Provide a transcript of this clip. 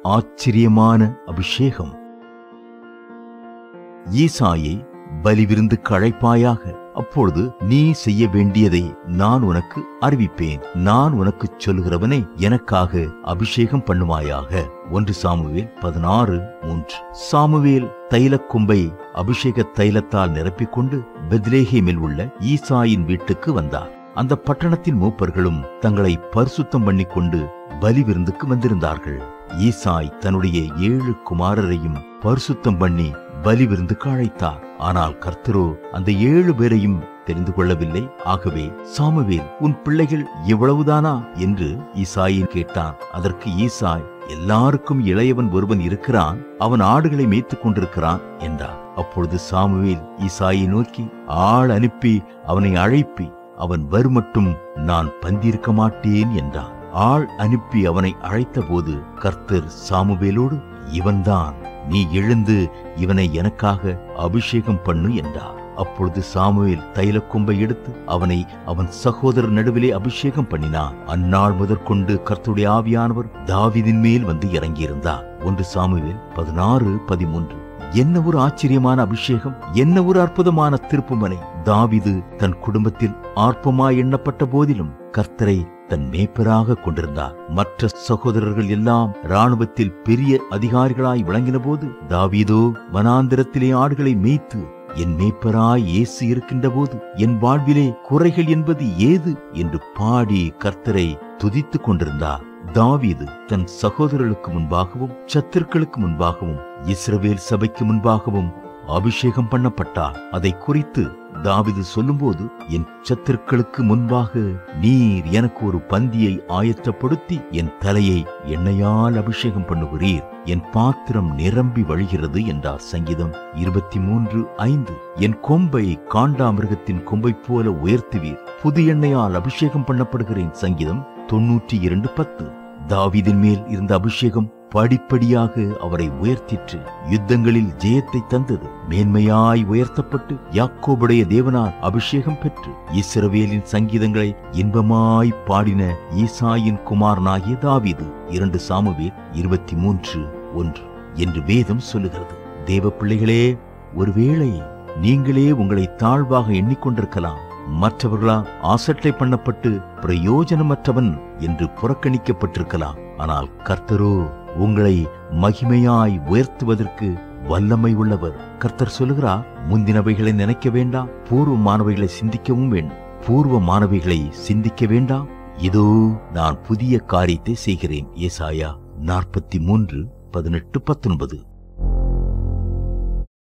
ஆச்சரியமான அபிஷேகம் ஈசாயை பலிவிருந்துக்கு அழைப்பாயாக அப்பொழுது நீ செய்ய வேண்டியதை நான் உனக்கு அறிவிப்பேன் நான் உனக்கு சொல்லுகிறவனை எனக்காக அபிஷேகம் பண்ணுவாயாக ஒன்று சாமுவேல் பதினாறு மூன்று சாமுவேல் தைலக் கொம்பை அபிஷேக தைலத்தால் நிரப்பிக்கொண்டு பெத்லேஹேமில் உள்ள ஈசாயின் வீட்டுக்கு வந்தார் அந்த பட்டணத்தின் மூப்பர்களும் தங்களை பரிசுத்தம் பண்ணிக்கொண்டு பலி விருந்துக்கு வந்திருந்தார்கள் ஈசாய் தன்னுடைய ஏழு குமாரரையும் பரிசுத்தம் பண்ணி பலி விருந்துக்கு அழைத்தார் ஆனால் கர்த்தரோ அந்த ஏழு பேரையும் தெரிந்து கொள்ளவில்லை ஆகவே சாமுவேல் உன் பிள்ளைகள் இவ்வளவுதானா என்று ஈசாயின் கேட்டான் அதற்கு ஈசாய் எல்லாருக்கும் இளையவன் ஒருவன் இருக்கிறான் அவன் ஆடுகளை மேய்த்துக் கொண்டிருக்கிறான் என்றார் அப்பொழுது சாமுவேல் ஈசாயை நோக்கி ஆள் அனுப்பி அவனை அழைப்பி அவன் வருமட்டும் நான் பந்திருக்க மாட்டேன் என்றான் ஆள் அனுப்பி அவனை அழைத்தபோது கர்த்தர் சாமுவேலோடு இவன்தான் நீ எழுந்து இவனை எனக்காக அபிஷேகம் பண்ணு என்றார் அப்பொழுது சாமுவேல் தைலக் கொம்பை எடுத்து அவனை அவன் சகோதரர் நடுவிலே அபிஷேகம் பண்ணினான் அந்நாள் முதற்கொண்டு கர்த்தருடைய ஆவியானவர் தாவீதின் மேல் வந்து இறங்கியிருந்தார் ஒன்று சாமுவேல் பதினாறு பதிமூன்று என்ன ஒரு ஆச்சரியமான அபிஷேகம் என்ன ஒரு அற்புதமான திருப்புமனை தாவிது தன் குடும்பத்தில் ஆர்ப்பமாய் எண்ணப்பட்ட போதிலும் கர்த்தரை தன் மேய்ப்பராக கொண்டிருந்தார் மற்ற சகோதரர்கள் எல்லாம் ராணுவத்தில் பெரிய அதிகாரிகளாய் விளங்கின போது தாவீதோ வனாந்திரத்திலே ஆடுகளை மேய்த்து என் மேய்ப்பராய் இயேசு இருக்கின்ற போது என் வாழ்விலே குறைகள் என்பது ஏது என்று பாடி கர்த்தரை துதித்துக் கொண்டிருந்தார் தாவீது தன் சகோதரர்களுக்கு முன்பாகவும் சத்துருக்களுக்கு முன்பாகவும் இஸ்ரவேல் சபைக்கு முன்பாகவும் அபிஷேகம் பண்ணப்பட்டார் அதை குறித்து தாவிது சொல்லும்போது என் சத்துருக்களுக்கு முன்பாக நீர் எனக்கு ஒரு பந்தியை ஆயத்தப்படுத்தி என் தலையை எண்ணெயால் அபிஷேகம் பண்ணுகிறீர் என் பாத்திரம் நிரம்பி வழிகிறது என்றார் சங்கீதம் இருபத்தி மூன்று ஐந்து என் கொம்பை காண்டாமிருகத்தின் கொம்பை போல உயர்த்துவீர் புது எண்ணெயால் அபிஷேகம் பண்ணப்படுகிறேன் சங்கீதம் தொன்னூற்றி இரண்டு பத்து தாவீதின் மேல் இருந்த அபிஷேகம் படிப்படியாக அவரை உயர்த்திற்று யுத்தங்களில் ஜெயத்தை தந்தது மேன்மையாய் உயர்த்தப்பட்டு யாக்கோபுடைய தேவனால் அபிஷேகம் பெற்று இஸ்ரவேலின் சங்கீதங்களை இன்பமாய் பாடின ஈசாயின் குமாரனாகிய தாவீது இரண்டு சாமுவேல் இருபத்தி மூன்று ஒன்று என்று வேதம் சொல்லுகிறது தேவ பிள்ளைகளே ஒருவேளை நீங்களே உங்களை தாழ்வாக எண்ணிக்கொண்டிருக்கலாம் மற்றவர்களால் ஆசட்டை பண்ணப்பட்டு பிரயோஜனமற்றவன் என்று புறக்கணிக்கப்பட்டிருக்கலாம் ஆனால் கர்த்தரோ உங்களை மகிமையாய் உயர்த்துவதற்கு வல்லமை உள்ளவர் கர்த்தர் சொல்லுகிறார் முந்தினவைகளை நினைக்க வேண்டாம் பூர்வமானவைகளை சிந்திக்கவும் வேண்டும் பூர்வமானவைகளை சிந்திக்க வேண்டாம் இதோ நான் புதிய காரியத்தை செய்கிறேன் ஏசாயா நாற்பத்தி மூன்று பதினெட்டு பத்தொன்பது